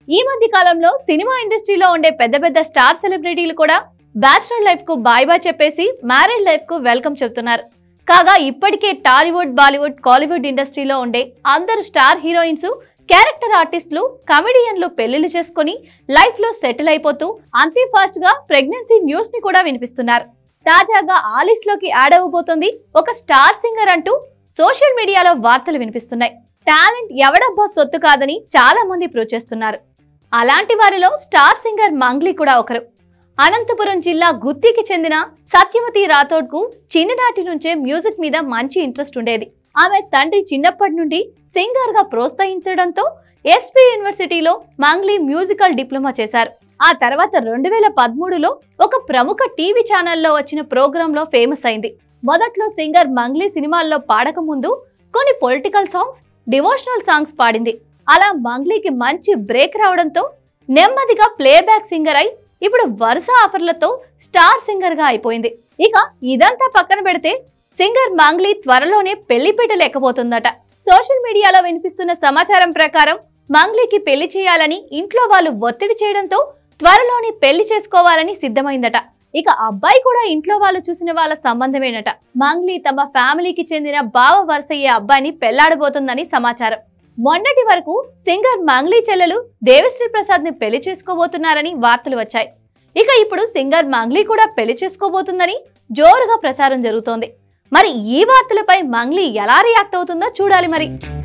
ఈ మధ్య కాలంలో సినిమా ఇండస్ట్రీలో ఉండే పెద్ద పెద్ద స్టార్ సెలబ్రిటీలు కూడా బ్యాచులర్ లైఫ్ కు బాయ్ బాయ్ చెప్పేసి మ్యారేడ్ లైఫ్ కు వెల్కమ్ చెప్తున్నారు కాగా ఇప్పటికే టాలీవుడ్ బాలీవుడ్ కాలీవుడ్ ఇండస్ట్రీలో ఉండే అందరు స్టార్ హీరోయిన్స్ క్యారెక్టర్ ఆర్టిస్టులు కమెడియన్లు పెళ్లిళ్ళు చేసుకుని లైఫ్ లో సెటిల్ అయిపోతూ అంతే ఫాస్ట్ గా ప్రెగ్నెన్సీ న్యూస్ ని కూడా వినిపిస్తున్నారు తాజాగా ఆ లిస్ట్ లోకి యాడ్ అవ్వబోతుంది ఒక స్టార్ సింగర్ అంటూ సోషల్ మీడియాలో వార్తలు వినిపిస్తున్నాయి టాలెంట్ ఎవడబ్బా సొత్తు కాదని చాలా మంది ప్రూవ్ చేస్తున్నారు అలాంటి వారిలో స్టార్ సింగర్ మంగ్లీ కూడా ఒకరు అనంతపురం జిల్లా గుత్తికి చెందిన సత్యవతి రాథోడ్ కు చిన్ననాటి నుంచే మ్యూజిక్ మీద మంచి ఇంట్రెస్ట్ ఉండేది ఆమె తండ్రి చిన్నప్పటి నుండి సింగర్ గా ప్రోత్సహించడంతో ఎస్పీ యూనివర్సిటీలో మంగ్లీ మ్యూజికల్ డిప్లొమా చేశారు ఆ తర్వాత రెండు వేల పదమూడులో ఒక ప్రముఖ టీవీ ఛానల్లో వచ్చిన ప్రోగ్రాంలో ఫేమస్ అయింది మొదట్లో సింగర్ మంగ్లీ సినిమాల్లో పాడక ముందు కొన్ని పొలిటికల్ సాంగ్స్ డివోషనల్ సాంగ్స్ పాడింది అలా మంగ్లీకి మంచి బ్రేక్ రావడంతో నెమ్మదిగా ప్లేబ్యాక్ సింగర్ అయి ఇప్పుడు వరుస ఆఫర్లతో స్టార్ సింగర్ గా అయిపోయింది ఇక ఇదంతా పక్కన పెడితే సింగర్ మంగ్లీ త్వరలోనే పెళ్లిపీట లేకపోతుందట సోషల్ మీడియాలో వినిపిస్తున్న సమాచారం ప్రకారం మంగ్లీకి పెళ్లి చేయాలని ఇంట్లో వాళ్ళు ఒత్తిడి చేయడంతో త్వరలోనే పెళ్లి చేసుకోవాలని సిద్ధమైందట ఇక అబ్బాయి కూడా ఇంట్లో వాళ్ళు చూసిన వాళ్ళ సంబంధమేనట మంగ్లీ తమ ఫ్యామిలీకి చెందిన బావ వరుసయ్యే అబ్బాయిని పెళ్లాడబోతుందని సమాచారం మొన్నటి వరకు సింగర్ మంగ్లీ చెల్లెలు దేవిశ్రీ ప్రసాద్ ని పెళ్లి చేసుకోబోతున్నారని వార్తలు వచ్చాయి ఇక ఇప్పుడు సింగర్ మంగ్లీ కూడా పెళ్లి చేసుకోబోతుందని జోరుగా ప్రచారం జరుగుతోంది మరి ఈ వార్తలపై మంగ్లీ ఎలా రియాక్ట్ అవుతుందో చూడాలి మరి